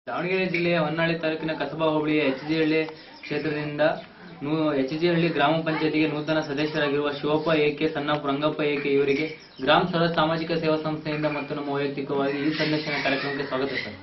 ದಾವಣಗೆರೆ ಜಿಲ್ಲೆಯ ಹೊನ್ನಾಳಿ ತಾಲೂಕಿನ ಕಸಬಾ ಹೋಬಳಿಯ ಎಚ್ಜಿಹಳ್ಳಿ ಕ್ಷೇತ್ರದಿಂದ ಎಚ್ಜಿಹಳ್ಳಿ ಗ್ರಾಮ ಪಂಚಾಯತಿಗೆ ನೂತನ ಸದಸ್ಯರಾಗಿರುವ ಶಿವಪ್ಪ ಏಕೆ ಸಣ್ಣಪ್ಪ ರಂಗಪ್ಪ ಏಕೆ ಇವರಿಗೆ ಗ್ರಾಮ ಸ್ವರಾಜ್ ಸಾಮಾಜಿಕ ಸೇವಾ ಸಂಸ್ಥೆಯಿಂದ ಮತ್ತು ನಮ್ಮ ವೈಯಕ್ತಿಕವಾಗಿ ಈ ಸಂದರ್ಶನ ಕಾರ್ಯಕ್ರಮಕ್ಕೆ ಸ್ವಾಗತ ಸರ್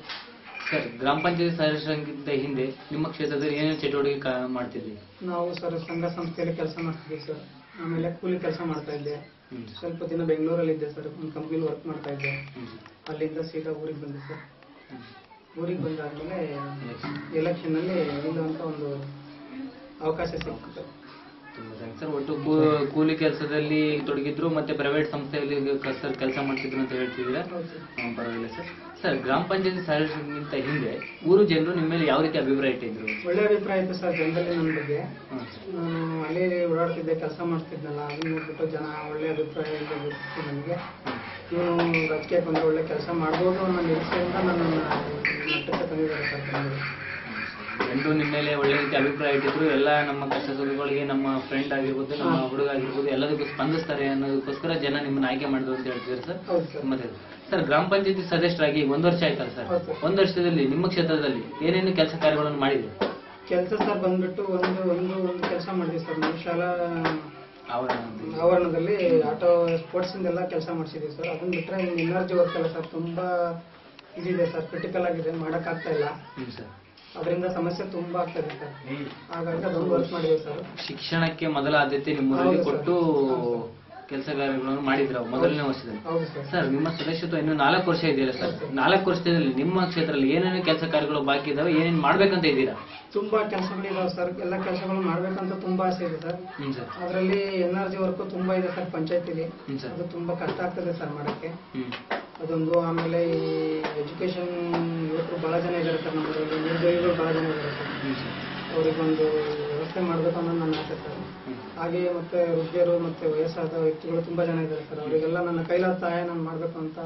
ಸರ್ ಗ್ರಾಮ ಪಂಚಾಯತಿ ಸದಸ್ಯರಿಗಿಂತ ಹಿಂದೆ ನಿಮ್ಮ ಕ್ಷೇತ್ರದಲ್ಲಿ ಏನೇನು ಚಟುವಟಿಕೆ ಕ- ಮಾಡ್ತಿದ್ರಿ ನಾವು ಸರ್ ಸಂಘ ಸಂಸ್ಥೆಯಲ್ಲಿ ಕೆಲಸ ಮಾಡ್ತಿದ್ವಿ ಸರ್ ಆಮೇಲೆ ಕೂಲಿ ಕೆಲಸ ಮಾಡ್ತಾ ಇದ್ದೆ ಹ್ಮ್. ಸ್ವಲ್ಪ ದಿನ ಬೆಂಗಳೂರಲ್ಲಿ ಇದ್ದೆ ಸರ್ ಒಂದು ಕಂಪ್ನಿಲಿ ವರ್ಕ್ ಮಾಡ್ತಾ ಇದ್ದೆ ಹ್ಮ್. ಅಲ್ಲಿಂದ ಸೀದಾ ಊರಿಗೆ ಬಂದೆ ಸರ್ ಹ್ಮ್. ಊರಿಗೆ ಬಂದಾದ್ಮೇಲೆ Election. ಎಲೆಕ್ಷನ್ ಅಲ್ಲಿ ಇಲ್ಲ ಅಂತ ಒಂದು ಅವಕಾಶ ಸಿಕ್ತು ಸರ್ ತುಂಬಾ thanks ಸರ್ ಒಟ್ಟು ಕೂ- ಕೂಲಿ ಕೆಲಸದಲ್ಲಿ ತೊಡಗಿದ್ರು ಮತ್ತೆ ಪ್ರೈವೇಟ್ ಸಂಸ್ಥೆಯಲ್ಲಿ ಸರ್ ಕೆಲಸ ಮಾಡ್ತಿದ್ರು ಅಂತ ಹೇಳ್ತಿದ್ದೀರಾ ಹೌದು ಸರ್ ಹ್ಮ್, ಪರವಾಗಿಲ್ಲ ಸರ್ ಸರ್ ಗ್ರಾಮ ಪಂಚಾಯತಿ ಸದಸ್ಯರಿಗಿಂತ ಹಿಂದೆ ಊರು ಜನರು ನಿಮ್ಮ ಮೇಲೆ ಯಾವ ರೀತಿ ಅಭಿಪ್ರಾಯ ಇಟ್ಟಿದ್ರು ಒಳ್ಳೆ ಅಭಿಪ್ರಾಯ ಇತ್ತು ಸರ್ ಜನರಲ್ಲಿ ನನ್ನ ಬಗ್ಗೆ ಹ್ಮ್. ನಾನು ಅಲ್ಲಿ ಓಡಾಡ್ತಿದ್ದೆ ಕೆಲಸ ಮಾಡ್ತಿದ್ನಲ್ಲ ಅದನ್ನ ನೋಡ್ಬಿಟ್ಟು ಜನ ಒಳ್ಳೆ ಅಭಿಪ್ರಾಯ ಇಲ್ಲ ಗೊತ್ತಿತ್ತು ನನಗೆ ಇವನು ರಾಜಕೀಯ ಬಂದ್ರೆ ಒಳ್ಳೆ ಕೆಲಸ ಮಾಡ್ಬೋದು ಅನ್ನೋ ನಿರೀಕ್ಷೆಯಿಂದ ನನ್ನನ್ನು ಮಟ್ಟಕ್ಕೆ ತಂದಿದ್ದಾರೆ ಸರ್ ಜನರು ಜನರು ನಿಮ್ಮ ಮೇಲೆ ಒಳ್ಳೆ ರೀತಿ ಅಭಿಪ್ರಾಯ ಇಟ್ಟಿದ್ರು ಎಲ್ಲ ನಮ್ಮ ಕಷ್ಟ ಸುಖಗಳಿಗೆ ನಮ್ಮ ಫ್ರೆಂಡ್ ಆಗಿರ್ಬೋದು ನಮ್ಮ ಹುಡುಗ ಆಗಿರ್ಬೋದು ಎಲ್ಲದಕ್ಕೂ ಸ್ಪಂದಿಸ್ತಾರೆ ಅನ್ನೋದಕ್ಕೋಸ್ಕರ ಜನ ನಿಮ್ಮನ್ನ ಆಯ್ಕೆ ಮಾಡಿದ್ರು ಅಂತ ಹೇಳ್ತಿದ್ದಾರೆ ಸರ್ ಹೌದು ಸರ್ ಮತ್ತೆ ಸರ್ ಗ್ರಾಮ ಪಂಚಾಯತಿ ಸದಸ್ಯರಾಗಿ ಒಂದು ವರ್ಷ ಆಯ್ತಲ್ಲ ಸರ್ ಹೌದು ಸರ್. ಒಂದು ವರ್ಷದಲ್ಲಿ ನಿಮ್ಮ ಕ್ಷೇತ್ರದಲ್ಲಿ ಏನೇನು ಕೆಲಸ ಕಾರ್ಯಗಳನ್ನು ಮಾಡಿದ್ರು ಕೆಲಸ ಸರ್ ಬಂದ್ಬಿಟ್ಟು ಒಂದು ಒಂದು ಒಂದು ಕೆಲಸ ಮಾಡಿದ್ವಿ ಸರ್ ನಮ್ಮ ಶಾಲಾ ಅವರ ಆವರಣದಲ್ಲಿ ಆಟೋ ಸ್ಪೋರ್ಟ್ಸ್ ಇಂದೆಲ್ಲ ಕೆಲಸ ಮಾಡಿಸಿದ್ವಿ ಸರ್ ಅದನ್ನ ಬಿಟ್ರೆ ಇನ್ನು ಎನರ್ಜಿ ವರ್ಕ್ ಅಲ್ಲ ಸರ್ ತುಂಬಾ ಇದಿದೆ ಸರ್ ಕ್ರಿಟಿಕಲ್ ಆಗಿದೆ ಮಾಡಕ್ ಆಗ್ತಾ ಇಲ್ಲ ಹ್ಮ್ ಸರ್ ಅದರಿಂದ ಸಮಸ್ಯೆ ತುಂಬಾ ಆಗ್ತಾ ಇದೆ ಸರ್ ಹಾಗಾಗಿ ಅದೊಂದು ವರ್ಕ್ ಮಾಡಿದ್ವಿ ಸರ್ ಶಿಕ್ಷಣಕ್ಕೆ ಮೊದಲ ಆದ್ಯತೆ ನಿಮ್ಮೂರಲ್ಲಿ ಹೌದು ಸರ್. ಕೊಟ್ಟು ಕೆಲಸ ಕಾರ್ಯಗಳನ್ನು ಮಾಡಿದ್ರು ಮೊದಲನೇ ವರ್ಷದಲ್ಲಿ ಹೌದು ಸರ್ ಸರ್ ನಿಮ್ಮ ಸದಸ್ಯತ್ವ ಇನ್ನು ನಾಲ್ಕು ವರ್ಷ ಇದೆಯಲ್ಲ ಸರ್ ನಾಲ್ಕು ವರ್ಷದಲ್ಲಿ ನಿಮ್ಮ ಕ್ಷೇತ್ರದಲ್ಲಿ ಏನೇನು ಕೆಲಸ ಕಾರ್ಯಗಳು ಬಾಕಿ ಇದಾವೆ ಏನೇನು ಮಾಡ್ಬೇಕಂತ ಇದ್ದೀರಾ ತುಂಬಾ ಕೆಲಸಗಳಿದಾವೆ ಸರ್ ಎಲ್ಲ ಕೆಲಸಗಳು ಮಾಡ್ಬೇಕಂತ ತುಂಬಾ ಆಸೆ ಇದೆ ಸರ್ ಹ್ಮ್ ಸರ್ ಅದರಲ್ಲಿ ಎನರ್ಜಿ ವರ್ಕ್ ತುಂಬಾ ಇದೆ ಸರ್ ಪಂಚಾಯತಿಲಿ ಹ್ಮ್ ಸರ್ ಅದು ತುಂಬಾ ಕಷ್ಟ ಆಗ್ತದೆ ಸರ್ ಮಾಡಕ್ಕೆ ಹ್ಮ್ ಅದೊಂದು ಆಮೇಲೆ ಈ ಎಜುಕೇಶನ್ ಯುವಕರು ಬಹಳ ಜನ ಇದ್ದಾರೆ ಸರ್ ನಮ್ಮದ್ರಲ್ಲಿ ನಿರುದ್ಯೋಗಿಗಳು ಬಹಳ ಜನ ಇದ್ದಾರೆ ಸರ್ ಹ್ಮ್ ಸರ್ ಅವರಿಗೊಂದು ವ್ಯವಸ್ಥೆ ಮಾಡಬೇಕು ಅನ್ನೋದು ನನ್ನ ಆಸೆ ಸರ್ ಹ್ಮ್. ಹಾಗೆಯೇ ಮತ್ತೆ ವೃದ್ಧರು ಮತ್ತೆ ವಯಸ್ಸಾದ ವ್ಯಕ್ತಿಗಳು ತುಂಬಾ ಜನ ಇದ್ದಾರೆ ಸರ್ ಅವರಿಗೆಲ್ಲ ನನ್ನ ಕೈಲಾದ ಸಹಾಯ ನಾನು ಮಾಡಬೇಕು ಅಂತ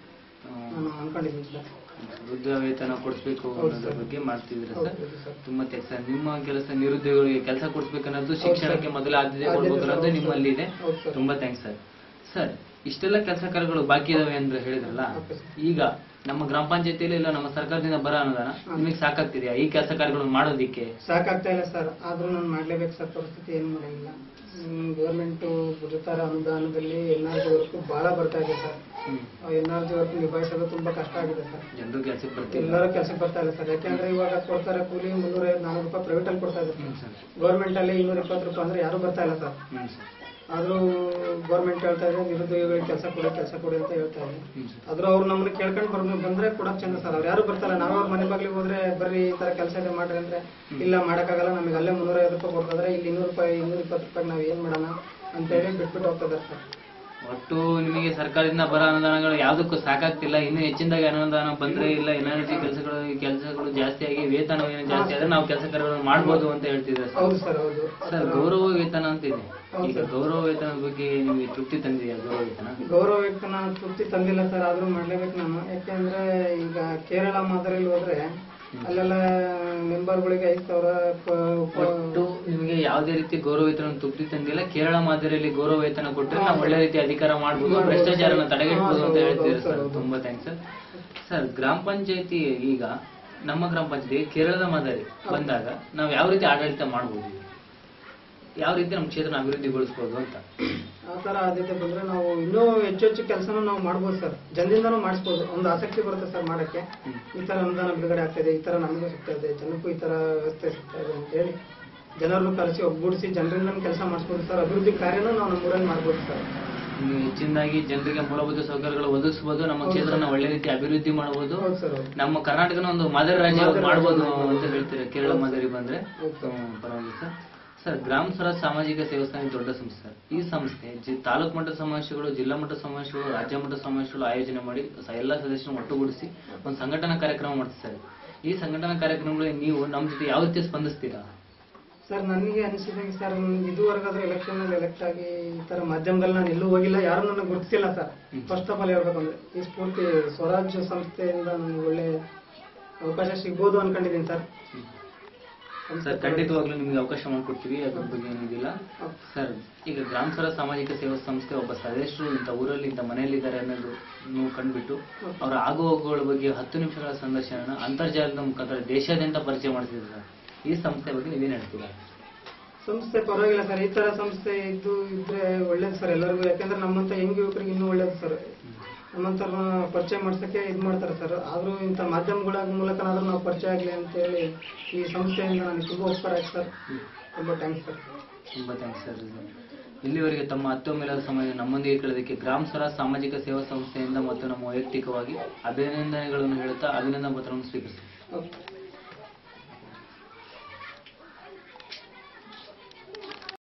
ಆ, ನಾನು ಅನ್ಕೊಂಡಿದ್ದೀನಿ ಸರ್ ವೃದ್ಧ ವೇತನ ಕೊಡಿಸ್ಬೇಕು ಹೌದು ಅನ್ನೋದ್ರ ಸರ್. ಬಗ್ಗೆ ಮಾಡ್ತಿದ್ದೀರಾ ಹೌದು ಸರ್ ಹೌದು ಸರ್ ತುಂಬಾ ಥ್ಯಾಂಕ್ಸ್ ಸರ್ ನಿಮ್ಮ ಕೆಲಸ ನಿರುದ್ಯೋಗಿಗಳಿಗೆ ಕೆಲಸ ಕೊಡಿಸ್ಬೇಕನ್ನೋದು ಶಿಕ್ಷಣಕ್ಕೆ ಮೊದಲ ಆದ್ಯತೆ ಆದ್ಯತೆ ಕೊಡ್ಬೇಕು ಸರ್, ಅನ್ನೋದು ಹೌದು ನಿಮ್ಮಲ್ಲಿ ಇದೆ ಸರ್. ಹೌದು ಸರ್. ತುಂಬಾ ಥ್ಯಾಂಕ್ಸ್ ಸರ್ ಸರ್ ಇಷ್ಟೆಲ್ಲ ಕೆಲಸ ಕಾರ್ಯಗಳು ಬಾಕಿ ಇದಾವೆ ಅಂತ ಹೇಳಿದ್ರಲ್ಲ ಓಕೆ ಸರ್. ಈಗ ನಮ್ಮ ಗ್ರಾಮ ಪಂಚಾಯತಿಯಲ್ಲಿ ಇಲ್ಲ ನಮ್ಮ ಸರ್ಕಾರದಿಂದ ಬರೋ ಅನುದಾನ ನಿಮಗೆ ಸಾಕಾಗ್ತಿದೆಯಾ ಈ ಕೆಲಸ ಕಾರ್ಯಗಳನ್ನು ಮಾಡೋದಿಕ್ಕೆ ಸಾಕಾಗ್ತಾ ಇಲ್ಲ ಸರ್ ಆದ್ರೂ ನಾನು ಮಾಡ್ಲೇಬೇಕು ಸರ್ ಪರಿಸ್ಥಿತಿ ಏನು ಮಾಡಂಗಿಲ್ಲ ಗೌರ್ಮೆಂಟ್ ಬಿಡುತ್ತಾರೆ ಅನುದಾನದಲ್ಲಿ ಎನ್ ಆರ್ ಜಿ ವರ್ಕ್ ಬಹಳ ಬರ್ತಾ ಇದೆ sir hmm. Energy work ನಿಭಾಯಿಸೋದು ತುಂಬಾ ಕಷ್ಟ ಆಗಿದೆ ಸರ್ ಜನರು ಕೆಲಸಕ್ಕೆ ಬರ್ತಿಲ್ಲ ಎಲ್ಲರೂ ಕೆಲಸಕ್ಕೆ ಬರ್ತಾ ಇಲ್ಲ ಸರ್ ಯಾಕೆಂದ್ರೆ ಇವಾಗ ಕೊಡ್ತಾರೆ ಕೂಲಿ ಮುನ್ನೂರ ನಾನೂರು ರೂಪಾಯಿ ಪ್ರೈವೇಟ್ ಅಲ್ಲಿ ಕೊಡ್ತಾ ಇದ್ದಾರೆ ಹ್ಮ್ ಸರ್ ಗೌರ್ಮೆಂಟ್ ಅಲ್ಲಿ ಇನ್ನೂರ ಇಪ್ಪತ್ತು ರೂಪಾಯಿ ಅಂದ್ರೆ ಯಾರು ಬರ್ತಾ ಇಲ್ಲ ಸರ್ ಹ್ಮ್ ಸರ್ ಆದ್ರೂ ಗೌರ್ಮೆಂಟ್ ಹೇಳ್ತಾ ಇದೆ ನಿರುದ್ಯೋಗಿಗಳಿಗೆ ಕೆಲಸ ಕೊಡಿ ಕೆಲಸ ಕೊಡಿ ಅಂತ ಹೇಳ್ತಾ ಇದೆ ಹ್ಮ್ ಸರ್ ಆದ್ರೂ ಅವ್ರು ನಮ್ಮನ್ನ ಕೇಳ್ಕೊಂಡು ಬರ್ ಬಂದ್ರೆ ಕೊಡಕ್ ಚಂದ ಸರ್ ಅವ್ರು ಯಾರು ಬರ್ತಾರ ನಾವೇ ಅವ್ರ ಮನೆ ಬಾಗ್ಲಿಗೆ ಹೋದ್ರೆ ಬರ್ರಿ ಈ ತರ ಕೆಲಸ ಇದೆ ಮಾಡ್ರಿ ಅಂದ್ರೆ ಇಲ್ಲ ಮಾಡಕ್ಕಾಗಲ್ಲ ನಮಗೆ ಅಲ್ಲೇ ಮುನ್ನೂರ ಐವತ್ತು ರೂಪಾಯಿ ಕೊಡ್ತಿದ್ರೆ ಇಲ್ಲಿ ಇನ್ನೂರು ರೂಪಾಯಿ ಇನ್ನೂರ ಇಪ್ಪತ್ತು ರೂಪಾಯಿ ನಾವ್ ಏನ್ ಮಾಡೋಣ ಅಂತ ಹೇಳಿ ಬಿಟ್ಬಿಟ್ಟು ಹೋಗ್ತದಾರೆ ಸರ್ ಒಟ್ಟು ನಿಮಗೆ ಸರ್ಕಾರದಿಂದ ಬರೋ ಅನುದಾನಗಳು ಯಾವುದಕ್ಕೂ ಸಾಕಾಗ್ತಿಲ್ಲ ಇನ್ನು ಹೆಚ್ಚಿನದಾಗಿ ಅನುದಾನ ಬಂದ್ರೆ ಇಲ್ಲ ಎನರ್ಜಿ ಕೆಲಸಗಳು ಕೆಲಸಗಳು ಜಾಸ್ತಿ ಆಗಿ ವೇತನ ಏನು ಜಾಸ್ತಿ ಆದ್ರೆ ನಾವು ಕೆಲಸ ಕಾರ್ಯಗಳನ್ನು ಮಾಡ್ಬೋದು ಅಂತ ಹೇಳ್ತಿದ್ದಾರೆ ಸರ್ ಹೌದು ಸರ್ ಹೌದು ಸರ್ ಗೌರವ ವೇತನ ಅಂತ ಇದೆ ಹೌದು ಈಗ ಗೌರವ ವೇತನದ ಬಗ್ಗೆ ನಿಮಗೆ ತೃಪ್ತಿ ತಂದಿದೆಯಾ ಗೌರವ ವೇತನ ಗೌರವ ವೇತನ ತೃಪ್ತಿ ತಂದಿಲ್ಲ ಸರ್ ಆದ್ರೂ ಮಾಡ್ಲೇಬೇಕು ನಾನು ಯಾಕೆಂದ್ರೆ ಈಗ ಕೇರಳ ಮಾದರಿಯಲ್ಲಿ ಹೋದ್ರೆ ಅಲ್ಲೆಲ್ಲ ಮೆಂಬರ್ಗಳಿಗೆ ಐದು ಸಾವಿರ ಒಟ್ಟು ನಿಮಗೆ ಯಾವುದೇ ರೀತಿ ಗೌರವ ವೇತನ ತೃಪ್ತಿ ತಂದಿಲ್ಲ ಕೇರಳ ಮಾದರಿಯಲ್ಲಿ ಗೌರವ ವೇತನ ಕೊಟ್ಟರೆ ನಾವು ಒಳ್ಳೆ ರೀತಿ ಅಧಿಕಾರ ಮಾಡ್ಬೋದು ಮಾಡ್ಬೋದು ಭ್ರಷ್ಟಾಚಾರನ ಸರ್. ತಡೆಗಟ್ಟಬಹುದು ಅಂತ ಹೌದು, ಹೇಳ್ತೀರಾ ಹೌದು, ಸರ್ ಹೌದು. ತುಂಬಾ ಥ್ಯಾಂಕ್ಸ್ ಸರ್ ಸರ್ ಗ್ರಾಮ ಪಂಚಾಯತಿ ಈಗ ನಮ್ಮ ಗ್ರಾಮ ಪಂಚಾಯತಿ ಕೇರಳದ ಮಾದರಿ ಬಂದಾಗ ನಾವು ಯಾವ ರೀತಿ ಆಡಳಿತ ಮಾಡ್ಬೋದು ಯಾವ ರೀತಿ ನಮ್ಮ ಕ್ಷೇತ್ರನ ಅಭಿವೃದ್ಧಿಗೊಳಿಸ್ಬೋದು ಅಂತ ಆ ತರ ಆದ್ಯತೆ ಬಂದ್ರೆ ನಾವು ಇನ್ನೂ ಹೆಚ್ಚು ಹೆಚ್ಚು ಕೆಲಸನೂ ನಾವು ಮಾಡ್ಬೋದು ಸರ್ ಜನರಿಂದನೂ ಮಾಡಿಸ್ಬೋದು ಒಂದು ಆಸಕ್ತಿ ಬರುತ್ತೆ ಸರ್ ಮಾಡಕ್ಕೆ ಹ್ಮ್. ಈ ತರ ಅನುದಾನ ಬಿಡುಗಡೆ ಆಗ್ತಾ ಇದೆ ಈ ತರ ನಮಗೂ ಸಿಗ್ತಾ ಇದೆ ಜನಕ್ಕೂ ಈ ತರ ವ್ಯವಸ್ಥೆ ಸಿಗ್ತಾ ಇದೆ ಅಂತ ಹೇಳಿ ಜನರನ್ನು ಕರೆಸಿ ಒಗ್ಗೂಡಿಸಿ ಜನರಿಂದ ಕೆಲಸ ಮಾಡಿಸ್ಬೋದು ಸರ್ ಅಭಿವೃದ್ಧಿ ಕಾರ್ಯನೂ ನಾವು ನಮ್ಮೂರಲ್ಲಿ ಮಾಡ್ಬೋದು ಸರ್ ಇನ್ನು ಹೆಚ್ಚಿನದಾಗಿ ಜನರಿಗೆ ಮೂಲಭೂತ ಸೌಕರ್ಯಗಳು ಒದಗಿಸಬಹುದು ನಮ್ಮ ಕ್ಷೇತ್ರನ ಒಳ್ಳೆ ರೀತಿ ಅಭಿವೃದ್ಧಿ ಮಾಡಬಹುದು ಹೌದು ಸರ್ ಹೌದು ನಮ್ಮ ಕರ್ನಾಟಕನ ಒಂದು ಮಾದರಿ ರಾಜ್ಯ ಮಾದರಿ ಮಾಡ್ಬೋದು ರಾಜ್ಯ ಅಂತ ಹೇಳ್ತೀರಾ ಕೇರಳ ಮಾದರಿ ಬಂದ್ರೆ ಹೌದು ಸರ್. ಹ್ಮ್, ಪರವಾಗಿಲ್ಲ ಸರ್ ಸರ್ ಗ್ರಾಮ ಸ್ವರಾಜ್ ಸಾಮಾಜಿಕ ಸೇವಾ ಸಂಸ್ಥೆ ದೊಡ್ಡ ಸಂಸ್ಥೆ ಸರ್ ಈ ಸಂಸ್ಥೆ ಜಿ- ತಾಲೂಕು ಮಟ್ಟದ ಸಮಾವೇಶಗಳು ಜಿಲ್ಲಾ ಮಟ್ಟದ ಸಮಾವೇಶಗಳು ರಾಜ್ಯ ಮಟ್ಟದ ಸಮಾವೇಶಗಳು ಆಯೋಜನೆ ಮಾಡಿ ಸ- ಎಲ್ಲ ಸದಸ್ಯರನ್ನು ಒಟ್ಟುಗೂಡಿಸಿ ಒಂದು ಸಂಘಟನಾ ಕಾರ್ಯಕ್ರಮ ಮಾಡ್ತಾರೆ ಈ ಸಂಘಟನಾ ಕಾರ್ಯಕ್ರಮಗಳಿಗೆ ನೀವು ನಮ್ಮ ಜೊತೆ ಯಾವ ರೀತಿ ಸ್ಪಂದಿಸ್ತೀರಾ ಸರ್ ನನಗೆ ಅನಿಸಿದಂಗೆ ಸರ್ ಇದುವರೆಗಾದ್ರೂ ಎಲೆಕ್ಷನ್ ಅಲ್ಲಿ ಎಲೆಕ್ಟ್ ಆಗಿ ಈ ತರ ಮಾಧ್ಯಮದಲ್ಲಿ ನಾನು ಎಲ್ಲೂ ಹೋಗಿಲ್ಲ ಯಾರು ನನಗೆ ಗುರುತಿಸಿಲ್ಲ sir hmm. First of all ಹೇಳ್ಬೇಕಂದ್ರೆ ಈ ಸ್ಫೂರ್ತಿ ಸ್ವರಾಜ್ ಸಂಸ್ಥೆಯಿಂದ ನನಗೆ ಒಳ್ಳೆ ಅವಕಾಶ ಸಿಗ್ಬೋದು ಅನ್ಕೊಂಡಿದ್ದೀನಿ ಸರ್ ಸರ್ ಖಂಡಿತವಾಗ್ಲೂ ನಿಮ್ಗೆ ಅವಕಾಶ ಮಾಡಿಕೊಡ್ತೀವಿ ಅದ್ರ ಬಗ್ಗೆ ಏನಿದಿಲ್ಲ ಹೌದು. ಸರ್ ಈಗ ಗ್ರಾಮ ಸ್ವರಾಜ್ ಸಾಮಾಜಿಕ ಸೇವಾ ಸಂಸ್ಥೆ ಒಬ್ಬ ಸದಸ್ಯರು ಇಂಥ ಊರಲ್ಲಿ ಇಂಥ ಮನೆಯಲ್ಲಿದ್ದಾರೆ ಅನ್ನೋದು ನೀವು ಕಂಡುಬಿಟ್ಟು ಅವರ ಆಗುಹೋಗುಗಳ ಬಗ್ಗೆ ಹತ್ತು ನಿಮಿಷಗಳ ಸಂದರ್ಶನ ಅಂತರ್ಜಾಲದ ಮುಖಾಂತರ ದೇಶಾದ್ಯಂತ ಪರಿಚಯ ಮಾಡ್ತಿದ್ದಾರೆ ಈ ಸಂಸ್ಥೆ ಬಗ್ಗೆ ನೀವೇನು ಹೇಳ್ತೀರಾ ಸಂಸ್ಥೆ ಪರವಾಗಿಲ್ಲ ಸರ್ ಈ ತರ ಸಂಸ್ಥೆ ಇದ್ದು ಇದ್ರೆ ಒಳ್ಳೇದು ಸರ್ ಎಲ್ಲರಿಗೂ ಯಾಕಂದ್ರೆ ನಮ್ಮಂತ ಹೆಂಗ್ ಯುವಕರಿಗೆ ಇನ್ನೂ ಒಳ್ಳೇದು ಸರ್ ನಮ್ಮಂತ ಪರಿಚಯ ಮಾಡ್ಸಕ್ಕೆ ಇದು ಮಾಡ್ತಾರೆ ಸರ್ ಆದ್ರೂ ಇಂಥ ಮಾಧ್ಯಮಗಳ ಮೂಲಕನಾದ್ರೂ ನಾವು ಪರಿಚಯ ಆಗ್ಲಿ ಅಂತ ಹೇಳಿ ಈ ಸಂಸ್ಥೆಯಿಂದ ನನಗೆ ತುಂಬಾ ಉಪಕಾರ ಆಯ್ತು ಸರ್ ತುಂಬಾ ಥ್ಯಾಂಕ್ಸ್ ಸರ್ ತುಂಬಾ ಥ್ಯಾಂಕ್ಸ್ ಸರ್ ಇಲ್ಲಿವರೆಗೆ ತಮ್ಮ ಅತ್ಯಮೂಲ್ಯದ ಸಮಯ ನಮ್ಮೊಂದಿಗೆ ಕಳೆದಕ್ಕೆ ಗ್ರಾಮ ಸ್ವರಾಜ್ ಸಾಮಾಜಿಕ ಸೇವಾ ಸಂಸ್ಥೆಯಿಂದ ಮತ್ತು ನಮ್ಮ ವೈಯಕ್ತಿಕವಾಗಿ ಅಭಿನಂದನೆಗಳನ್ನು ಹೇಳುತ್ತಾ ಅಭಿನಂದನಾ ಪತ್ರವನ್ನು ಸ್ವೀಕರಿಸಿ ಓಕೆ